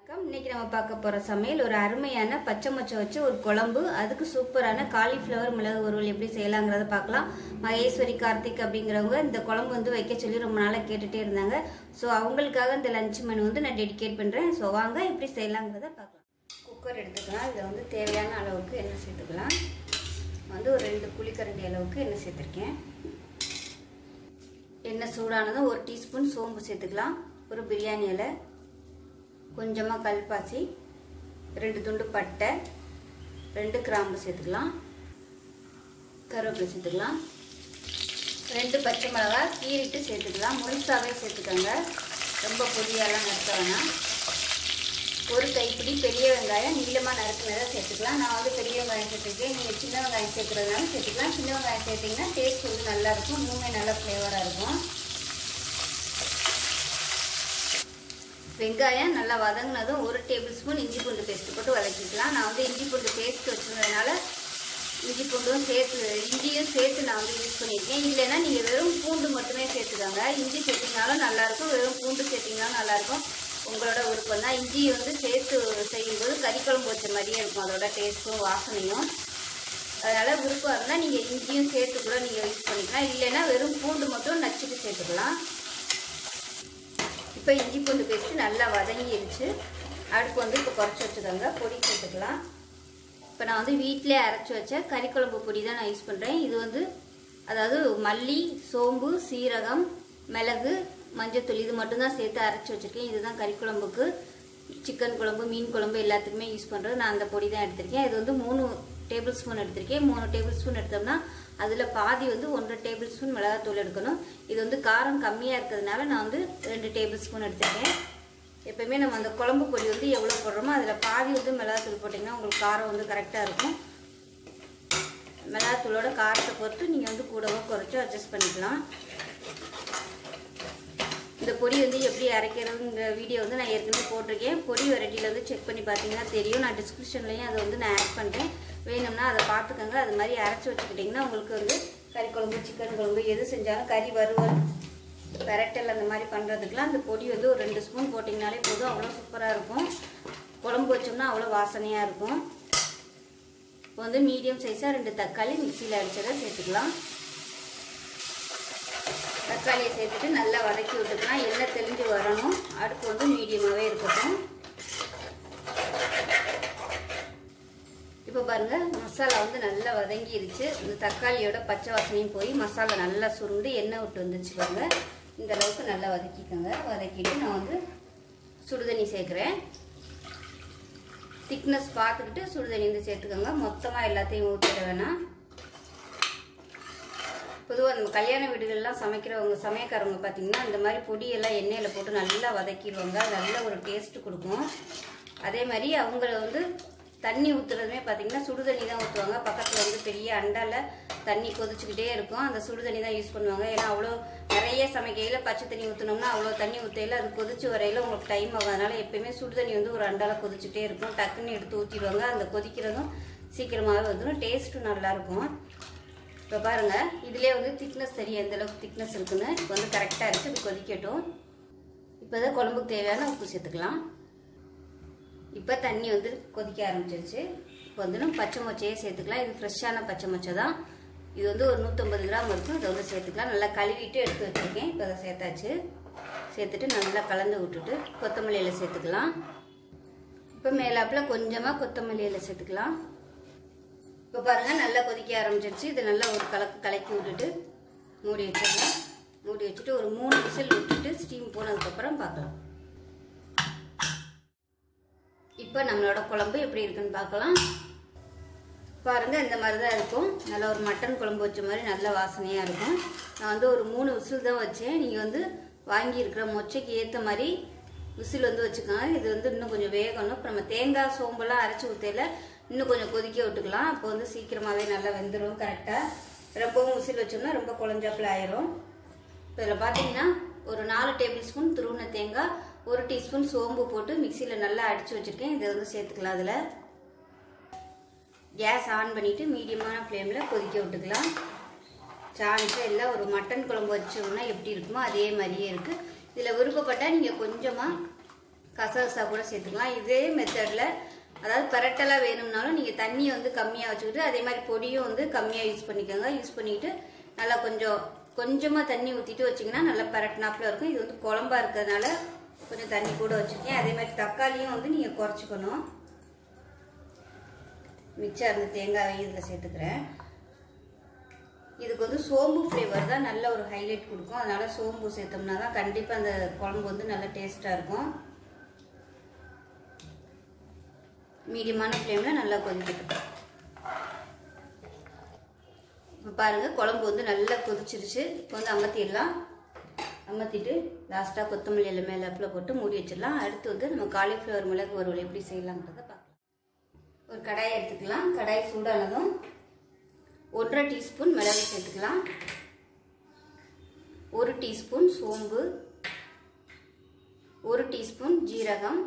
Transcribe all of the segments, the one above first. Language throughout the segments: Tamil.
வணக்கம் இன்னைக்கு நம்ம பார்க்க போற சமையல் ஒரு அருமையான பச்சை மொச்சை வச்சு ஒரு குழம்பு அதுக்கு சூப்பரான காலிஃப்ளவர் மிளகு வறுவல் எப்படி செய்யலாங்கிறத பார்க்கலாம் மகேஸ்வரி கார்த்திக் அப்படிங்கிறவங்க இந்த குழம்பு வந்து வைக்க சொல்லி ரொம்ப நாளாக கேட்டுட்டே இருந்தாங்க ஸோ அவங்களுக்காக இந்த லஞ்ச் மெனு வந்து நான் டெடிகேட் பண்ணுறேன் ஸோ வாங்க எப்படி செய்யலாங்கிறத பார்க்கலாம் குக்கர் எடுத்துக்கலாம் இதில் வந்து தேவையான அளவுக்கு எண்ணெய் சேர்த்துக்கலாம் வந்து ஒரு ரெண்டு குழிக்கரண்டி அளவுக்கு எண்ணெய் சேர்த்துருக்கேன் எண்ணெய் சூடானதும் ஒரு டீஸ்பூன் சோம்பு சேர்த்துக்கலாம் ஒரு பிரியாணி இலை கொஞ்சமாக கல்பாசி ரெண்டு துண்டு பட்டை ரெண்டு கிராம்பு சேர்த்துக்கலாம் கருவேப்பிலை சேர்த்துக்கலாம் ரெண்டு பச்சை மிளகா கீறிட்டு சேர்த்துக்கலாம் முழுசாகவே சேர்த்துக்கோங்க ரொம்ப பொடியாலாம் நறுக்க வேணாம் ஒரு கைப்பிடி பெரிய வெங்காயம் நீளமாக நறுக்குனதை சேர்த்துக்கலாம் நான் வந்து பெரிய வெங்காயம் சேர்த்துருக்கேன் நீங்கள் சின்ன வெங்காயம் சேர்க்குறதுனால சேர்த்துக்கலாம் சின்ன வெங்காயம் சேர்த்திங்கன்னா டேஸ்ட் வந்து நல்லாயிருக்கும் இன்னுமே நல்ல ஃப்ளேவராக இருக்கும் வெங்காயம் நல்லா வதங்கினதும் ஒரு டேபிள் ஸ்பூன் இஞ்சி பூண்டு பேஸ்ட் போட்டு வதக்கிக்கலாம் நான் வந்து இஞ்சி பூண்டு பேஸ்ட் வச்சுருந்ததுனால இஞ்சி பூண்டும் சேர்த்து இஞ்சியும் சேர்த்து நான் வந்து யூஸ் பண்ணியிருக்கேன் இல்லைன்னா நீங்கள் வெறும் பூண்டு மட்டுமே சேர்த்துக்கோங்க இஞ்சி சேர்த்திங்கனாலும் நல்லாயிருக்கும் வெறும் பூண்டு சேர்த்திங்கனாலும் நல்லாயிருக்கும் உங்களோட விருப்பம் தான் இஞ்சி வந்து சேர்த்து செய்யும்போது கறி குழம்பு வச்ச மாதிரியே இருக்கும் அதோட டேஸ்ட்டும் வாசனையும் அதனால் விருப்பம் இருந்தால் நீங்கள் இஞ்சியும் சேர்த்து கூட நீங்கள் யூஸ் பண்ணிக்கலாம் இல்லைன்னா வெறும் பூண்டு மட்டும் நச்சுட்டு சேர்த்துக்கலாம் இப்போ இஞ்சி பூண்டு பேஸ்ட்டு நல்லா வதங்கிடுச்சு அடுப்பு வந்து இப்போ குறைச்சி வச்சுக்கோங்க பொடி சேர்த்துக்கலாம் இப்போ நான் வந்து வீட்டிலே அரைச்சி வச்ச கறி குழம்பு பொடி தான் நான் யூஸ் பண்ணுறேன் இது வந்து அதாவது மல்லி சோம்பு சீரகம் மிளகு மஞ்சத்தூள் இது மட்டும்தான் சேர்த்து அரைச்சி வச்சுருக்கேன் இதுதான் கறி குழம்புக்கு சிக்கன் குழம்பு மீன் குழம்பு எல்லாத்துக்குமே யூஸ் பண்ணுறது நான் அந்த பொடி தான் எடுத்திருக்கேன் இது வந்து மூணு டேபிள் ஸ்பூன் எடுத்திருக்கேன் மூணு டேபிள் ஸ்பூன் எடுத்தோம்னா அதில் பாதி வந்து ஒன்றரை டேபிள் ஸ்பூன் மிளகாத்தூள் எடுக்கணும் இது வந்து காரம் கம்மியாக இருக்கிறதுனால நான் வந்து ரெண்டு டேபிள் ஸ்பூன் எடுத்திருக்கேன் எப்பயுமே நம்ம அந்த குழம்பு பொடி வந்து எவ்வளோ போடுறோமோ அதில் பாதி வந்து மிளகாத்தூள் போட்டிங்கன்னா உங்களுக்கு காரம் வந்து கரெக்டாக இருக்கும் மிளகாத்தூளோட காரத்தை பொறுத்து நீங்கள் வந்து கூடவோ குறைச்சோ அட்ஜஸ்ட் பண்ணிக்கலாம் இந்த பொடி வந்து எப்படி அரைக்கிறதுங்கிற வீடியோ வந்து நான் ஏற்கனவே போட்டிருக்கேன் பொடி வெரைட்டியில் வந்து செக் பண்ணி பார்த்தீங்கன்னா தெரியும் நான் டிஸ்கிரிப்ஷன்லேயும் அதை வந்து நான் ஆட் பண்ணுறேன் வேணும்னா அதை பார்த்துக்கோங்க அது மாதிரி அரைச்சி வச்சுக்கிட்டிங்கன்னா உங்களுக்கு வந்து கறி குழம்பு சிக்கன் குழம்பு எது செஞ்சாலும் கறி வறுவல் பெரட்டல் அந்த மாதிரி பண்ணுறதுக்குலாம் அந்த பொடி வந்து ஒரு ரெண்டு ஸ்பூன் போட்டிங்கனாலே போதும் அவ்வளோ சூப்பராக இருக்கும் குழம்பு வச்சோம்னா அவ்வளோ வாசனையாக இருக்கும் இப்போ வந்து மீடியம் சைஸாக ரெண்டு தக்காளி மிக்சியில் அடிச்சதை சேர்த்துக்கலாம் தக்காளியை சேர்த்துட்டு நல்லா வதக்கி விட்டுக்கலாம் எண்ணெய் தெளிஞ்சு வரணும் அடுப்பு வந்து மீடியமாகவே இருக்கட்டும் இப்போ பாருங்கள் மசாலா வந்து நல்லா வதங்கிருச்சு இந்த தக்காளியோட பச்சை வாசனையும் போய் மசாலா நல்லா சுருண்டு எண்ணெய் விட்டு வந்துச்சு பாருங்க இந்த அளவுக்கு நல்லா வதக்கிக்கோங்க வதக்கிட்டு நான் வந்து சுடுதண்ணி சேர்க்குறேன் திக்னஸ் பார்த்துக்கிட்டு சுடுதண்ணி வந்து சேர்த்துக்கோங்க மொத்தமாக எல்லாத்தையும் ஊற்றிட வேணாம் பொதுவாக நம்ம கல்யாண வீடுகள்லாம் சமைக்கிறவங்க சமையக்காரவங்க பார்த்தீங்கன்னா இந்த மாதிரி பொடியெல்லாம் எண்ணெயில் போட்டு நல்லா வதக்கிடுவாங்க நல்ல ஒரு டேஸ்ட்டு கொடுக்கும் அதே மாதிரி அவங்கள வந்து தண்ணி ஊற்றுறதுமே பார்த்தீங்கன்னா சுடு தண்ணி தான் ஊற்றுவாங்க பக்கத்தில் வந்து பெரிய அண்டாவில் தண்ணி கொதிச்சுக்கிட்டே இருக்கும் அந்த சுடு தண்ணி தான் யூஸ் பண்ணுவாங்க ஏன்னா அவ்வளோ நிறைய சமைக்கையில் பச்சை தண்ணி ஊற்றினோம்னா அவ்வளோ தண்ணி ஊற்றையில் அது கொதிச்சு வரையில் உங்களுக்கு டைம் ஆகும் அதனால் எப்பயுமே சுடு தண்ணி வந்து ஒரு அண்டாவில் கொதிச்சுட்டே இருக்கும் டக்குன்னு எடுத்து ஊற்றிடுவாங்க அந்த கொதிக்கிறதும் சீக்கிரமாகவே வந்துடும் டேஸ்ட்டும் நல்லாயிருக்கும் இப்போ பாருங்கள் இதிலே வந்து திக்னஸ் தெரியும் எந்த அளவுக்கு திக்னஸ் இருக்குன்னு இப்போ வந்து கரெக்டாக இருக்குது இது கொதிக்கட்டும் இப்போ தான் குழம்புக்கு தேவையான உப்பு சேர்த்துக்கலாம் இப்போ தண்ணி வந்து கொதிக்க ஆரம்பிச்சிருச்சு இப்போ வந்து நம்ம பச்சை மொச்சையே சேர்த்துக்கலாம் இது ஃப்ரெஷ்ஷான பச்சை மொச்சை தான் இது வந்து ஒரு நூற்றம்பது கிராம் இருக்கும் இதை வந்து சேர்த்துக்கலாம் நல்லா கழுவிட்டு எடுத்து வச்சுருக்கேன் இப்போ அதை சேர்த்தாச்சு சேர்த்துட்டு நல்லா கலந்து விட்டுட்டு கொத்தமல்லி இலை சேர்த்துக்கலாம் இப்போ மேலாப்பில் கொஞ்சமாக கொத்தமல்லி இலை சேர்த்துக்கலாம் இப்போ பாருங்கள் நல்லா கொதிக்க ஆரம்பிச்சிருச்சு இதை நல்லா ஒரு கலக்கு கலக்கி விட்டுட்டு மூடி வச்சிடலாம் மூடி வச்சுட்டு ஒரு மூணு விசில் விட்டுட்டு ஸ்டீம் போனதுக்கப்புறம் பார்க்கலாம் இப்போ நம்மளோட குழம்பு எப்படி இருக்குன்னு பார்க்கலாம் பாருங்கள் இந்த மாதிரி தான் இருக்கும் நல்லா ஒரு மட்டன் குழம்பு வச்ச மாதிரி நல்ல வாசனையாக இருக்கும் நான் வந்து ஒரு மூணு விசில் தான் வச்சேன் நீங்கள் வந்து வாங்கியிருக்கிற மொச்சைக்கு ஏற்ற மாதிரி விசில் வந்து வச்சுக்கோங்க இது வந்து இன்னும் கொஞ்சம் வேகணும் இப்போ நம்ம தேங்காய் சோம்பெல்லாம் அரைச்சி ஊற்றையில் இன்னும் கொஞ்சம் கொதிக்க விட்டுக்கலாம் அப்போ வந்து சீக்கிரமாகவே நல்லா வெந்துடும் கரெக்டாக ரொம்பவும் விசில் வச்சோம்னா ரொம்ப குழஞ்சாப்பில் ஆயிரும் இப்போ இதில் பார்த்தீங்கன்னா ஒரு நாலு டேபிள் ஸ்பூன் துருவின தேங்காய் ஒரு டீஸ்பூன் சோம்பு போட்டு மிக்சியில் நல்லா அடித்து வச்சுருக்கேன் இதை வந்து சேர்த்துக்கலாம் அதில் கேஸ் ஆன் பண்ணிவிட்டு மீடியமான ஃப்ளேமில் கொதிக்க விட்டுக்கலாம் சான்ஸே இல்லை ஒரு மட்டன் குழம்பு வச்சோம்னா எப்படி இருக்குமோ அதே மாதிரியே இருக்குது இதில் விருப்பப்பட்டால் நீங்கள் கொஞ்சமாக கசகசா கூட சேர்த்துக்கலாம் இதே மெத்தடில் அதாவது பரட்டலாக வேணும்னாலும் நீங்கள் தண்ணியை வந்து கம்மியாக வச்சுக்கிட்டு அதே மாதிரி பொடியும் வந்து கம்மியாக யூஸ் பண்ணிக்கோங்க யூஸ் பண்ணிக்கிட்டு நல்லா கொஞ்சம் கொஞ்சமாக தண்ணி ஊற்றிட்டு வச்சிங்கன்னா நல்லா பரட்டினாப்புல இருக்கும் இது வந்து குழம்பா இருக்கிறதுனால கொஞ்சம் தண்ணி கூட வச்சுருக்கேன் அதே மாதிரி தக்காளியும் வந்து நீங்கள் குறைச்சிக்கணும் மிச்சம் இருந்த தேங்காயை இதில் சேர்த்துக்கிறேன் இதுக்கு வந்து சோம்பு ஃப்ளேவர் தான் நல்ல ஒரு ஹைலைட் கொடுக்கும் அதனால சோம்பு சேர்த்தோம்னா தான் கண்டிப்பாக அந்த குழம்பு வந்து நல்லா டேஸ்ட்டாக இருக்கும் மீடியமான ஃப்ளேமில் நல்லா கொதிக்கட்டும் இப்போ பாருங்கள் குழம்பு வந்து நல்லா கொதிச்சிருச்சு இப்போ வந்து அமர்த்திடலாம் அமர்த்திட்டு லாஸ்ட்டாக கொத்தமல்லி எல்லாம் மேலே போட்டு மூடி வச்சிடலாம் அடுத்து வந்து நம்ம காலிஃப்ளவர் மிளகு வறுவல் எப்படி செய்யலாங்கிறத பார்க்கலாம் ஒரு கடாயை எடுத்துக்கலாம் கடாய் சூடானதும் ஒன்றரை டீஸ்பூன் மிளகு சேர்த்துக்கலாம் ஒரு டீஸ்பூன் சோம்பு ஒரு டீஸ்பூன் ஜீரகம்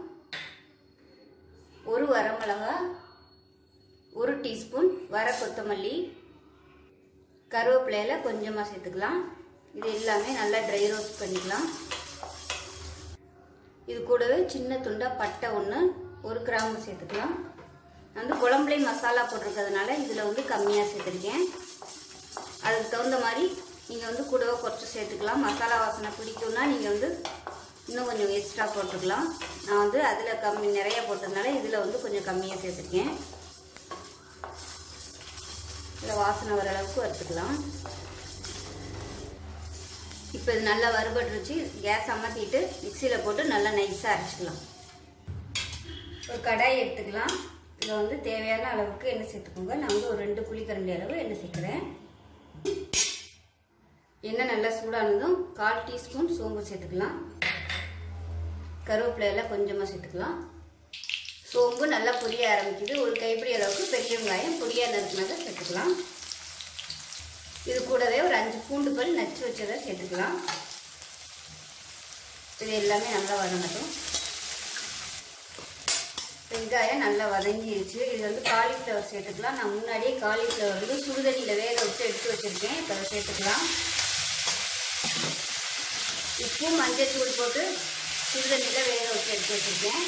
ஒரு வரமிளகா ஒரு டீஸ்பூன் வர கொத்தமல்லி கருவேப்பிலையில கொஞ்சமாக சேர்த்துக்கலாம் இது எல்லாமே நல்லா ட்ரை ரோஸ்ட் பண்ணிக்கலாம் இது கூடவே சின்ன துண்டாக பட்டை ஒன்று ஒரு கிராம்பு சேர்த்துக்கலாம் நான் வந்து குழம்புலேயும் மசாலா போட்டிருக்கிறதுனால இதில் வந்து கம்மியாக சேர்த்துருக்கேன் அதுக்கு தகுந்த மாதிரி நீங்கள் வந்து கூடவே குறைச்சி சேர்த்துக்கலாம் மசாலா வாசனை பிடிக்கும்னா நீங்கள் வந்து இன்னும் கொஞ்சம் எக்ஸ்ட்ரா போட்டுக்கலாம் நான் வந்து அதில் கம்மி நிறைய போட்டதுனால இதில் வந்து கொஞ்சம் கம்மியாக சேர்த்துருக்கேன் இதில் வாசனை வர அளவுக்கு வறுத்துக்கலாம் இப்போ இது நல்லா வறுபட்டுருச்சு கேஸ் அமர்த்திட்டு மிக்சியில் போட்டு நல்லா நைஸாக அரைச்சிக்கலாம் ஒரு கடாய் எடுத்துக்கலாம் இதில் வந்து தேவையான அளவுக்கு எண்ணெய் சேர்த்துக்கோங்க நான் வந்து ஒரு ரெண்டு குழிக்கரண்டி அளவு எண்ணெய் சேர்க்குறேன் எண்ணெய் நல்லா சூடானதும் கால் டீஸ்பூன் சோம்பு சேர்த்துக்கலாம் கருவேப்பிலையெல்லாம் கொஞ்சமாக சேர்த்துக்கலாம் சோம்பு நல்லா பொரிய ஆரம்பிக்குது ஒரு கைப்பிடி அளவுக்கு பெரிய வெங்காயம் பொடியாக நறுக்கினதை சேர்த்துக்கலாம் இது கூடவே ஒரு அஞ்சு பூண்டு பல் நச்சு வச்சதை சேர்த்துக்கலாம் இது எல்லாமே நல்லா வதங்கட்டும் வெங்காயம் நல்லா வதங்கிருச்சு இது வந்து காலிஃப்ளவர் சேர்த்துக்கலாம் நான் முன்னாடியே காலிஃப்ளவர் வந்து சுடுதண்ணியில் வேக விட்டு எடுத்து வச்சுருக்கேன் இப்போ அதை சேர்த்துக்கலாம் உப்பு மஞ்சள் தூள் போட்டு சுடுதண்ணியில் வேக வச்சு எடுத்து வச்சுருக்கேன்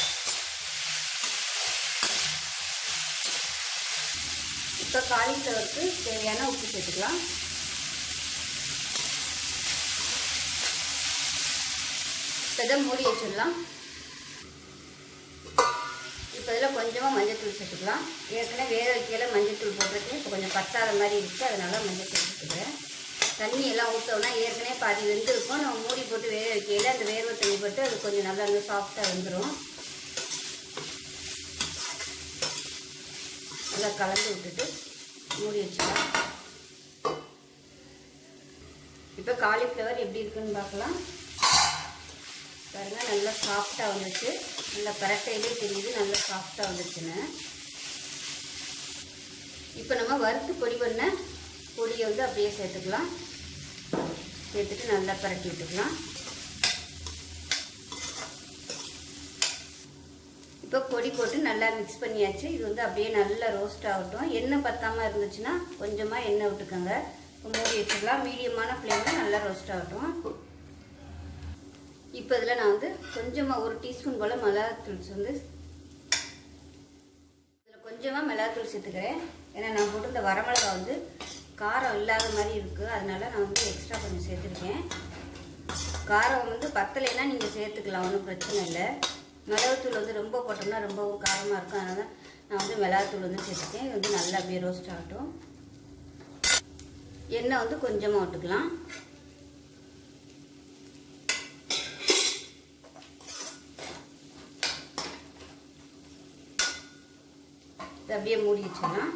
இப்போ காலிஃப்ளவருக்கு தேவையான உப்பு சேர்த்துக்கலாம் இதை மூடி வச்சிடலாம் இப்போ இதில் கொஞ்சமாக மஞ்சத்தூள் சேர்த்துக்கலாம் ஏற்கனவே வேக வைக்கையில மஞ்சத்தூள் போட்டிருக்கேன் இப்போ கொஞ்சம் பத்தாத மாதிரி இருக்குது அதனால மஞ்சத்தூள் சேர்த்துக்கிறேன் தண்ணி எல்லாம் ஊற்றோம்னா ஏற்கனவே பாதி வெந்திருக்கும் நம்ம மூடி போட்டு வேக வைக்கையில அந்த வேர்வை தண்ணி போட்டு அது கொஞ்சம் நல்லா வந்து சாஃப்டாக வெந்துடும் நல்லா கலந்து விட்டுட்டு மூடி வச்சுக்கலாம் இப்போ காலிஃப்ளவர் எப்படி இருக்குன்னு பார்க்கலாம் பாருங்க நல்லா சாஃப்டாக வந்துச்சு நல்லா பரட்டையிலே தெரியுது நல்லா சாஃப்டாக வந்துச்சுன்னு இப்போ நம்ம வறுத்து பொடி பண்ண பொடியை வந்து அப்படியே சேர்த்துக்கலாம் சேர்த்துட்டு நல்லா பரட்டி விட்டுக்கலாம் இப்போ பொடி போட்டு நல்லா மிக்ஸ் பண்ணியாச்சு இது வந்து அப்படியே நல்லா ரோஸ்ட் ஆகட்டும் எண்ணெய் பத்தாமல் இருந்துச்சுன்னா கொஞ்சமாக எண்ணெய் விட்டுக்கோங்க மூடி வச்சுக்கலாம் மீடியமான ஃப்ளேமில் நல்லா ரோஸ்ட் ஆகட்டும் இப்போ இதில் நான் வந்து கொஞ்சமாக ஒரு டீஸ்பூன் போல் மிளகாத்தூள் வந்து இதில் கொஞ்சமாக மிளகாத்தூள் சேர்த்துக்கிறேன் ஏன்னா நான் போட்டு இந்த வரமிளகா வந்து காரம் இல்லாத மாதிரி இருக்குது அதனால நான் வந்து எக்ஸ்ட்ரா கொஞ்சம் சேர்த்துருக்கேன் காரம் வந்து பத்தலைன்னா நீங்கள் சேர்த்துக்கலாம் ஒன்றும் பிரச்சனை இல்லை மிளகுத்தூள் வந்து ரொம்ப போட்டோம்னா ரொம்பவும் காரமாக இருக்கும் அதனால நான் வந்து மிளகாத்தூள் வந்து சேர்த்துக்கேன் இது வந்து நல்லா அப்படியே ரோஸ்ட் ஆகட்டும் எண்ணெய் வந்து கொஞ்சமாக விட்டுக்கலாம் இதை அப்படியே மூடி வச்சிடலாம்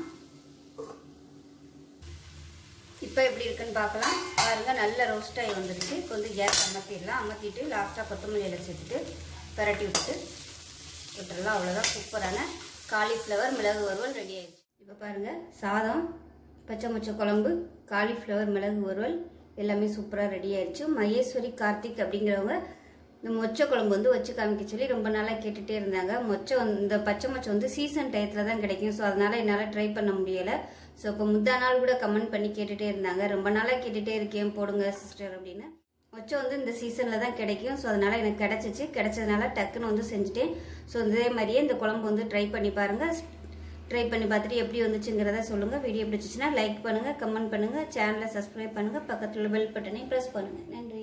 இப்போ எப்படி இருக்குன்னு பார்க்கலாம் பாருங்க நல்ல ரோஸ்ட் ஆகி வந்துருச்சு இப்போ வந்து கேஸ் அமர்த்திடலாம் அமர்த்திட்டு லாஸ்ட்டாக கொத்தமல்லி இலை சேர்த்துட்டு பரட்டி விட்டுட்டு விட்டுறலாம் அவ்வளோதான் சூப்பரான காலிஃப்ளவர் மிளகு வறுவல் ரெடி ஆயிடுச்சு இப்போ பாருங்க சாதம் பச்சை மொச்சை குழம்பு காலிஃப்ளவர் மிளகு வறுவல் எல்லாமே சூப்பராக ரெடி ஆயிடுச்சு மகேஸ்வரி கார்த்திக் அப்படிங்கிறவங்க இந்த மொச்சை குழம்பு வந்து வச்சு காமிக்க சொல்லி ரொம்ப நாளாக கேட்டுகிட்டே இருந்தாங்க மொச்சை வந்து இந்த பச்சை மொச்சை வந்து சீசன் டயத்தில் தான் கிடைக்கும் ஸோ அதனால் என்னால் ட்ரை பண்ண முடியலை ஸோ இப்போ முந்தா நாள் கூட கமெண்ட் பண்ணி கேட்டுகிட்டே இருந்தாங்க ரொம்ப நாளாக கேட்டுகிட்டே இருக்கேன் போடுங்க சிஸ்டர் அப்படின்னு மொச்சம் வந்து இந்த சீசனில் தான் கிடைக்கும் ஸோ அதனால் எனக்கு கிடச்சிச்சு கிடச்சதுனால டக்குன்னு வந்து செஞ்சுட்டேன் ஸோ இதே மாதிரியே இந்த குழம்பு வந்து ட்ரை பண்ணி பாருங்கள் ட்ரை பண்ணி பார்த்துட்டு எப்படி வந்துச்சுங்கிறத சொல்லுங்கள் வீடியோ பிடிச்சிச்சின்னா லைக் பண்ணுங்கள் கமெண்ட் பண்ணுங்கள் சேனலை சப்ஸ்கிரைப் பண்ணுங்கள் பக்கத்தில் பெல் பட்டனை ப்ரெஸ் பண்ணுங்கள் நன்றி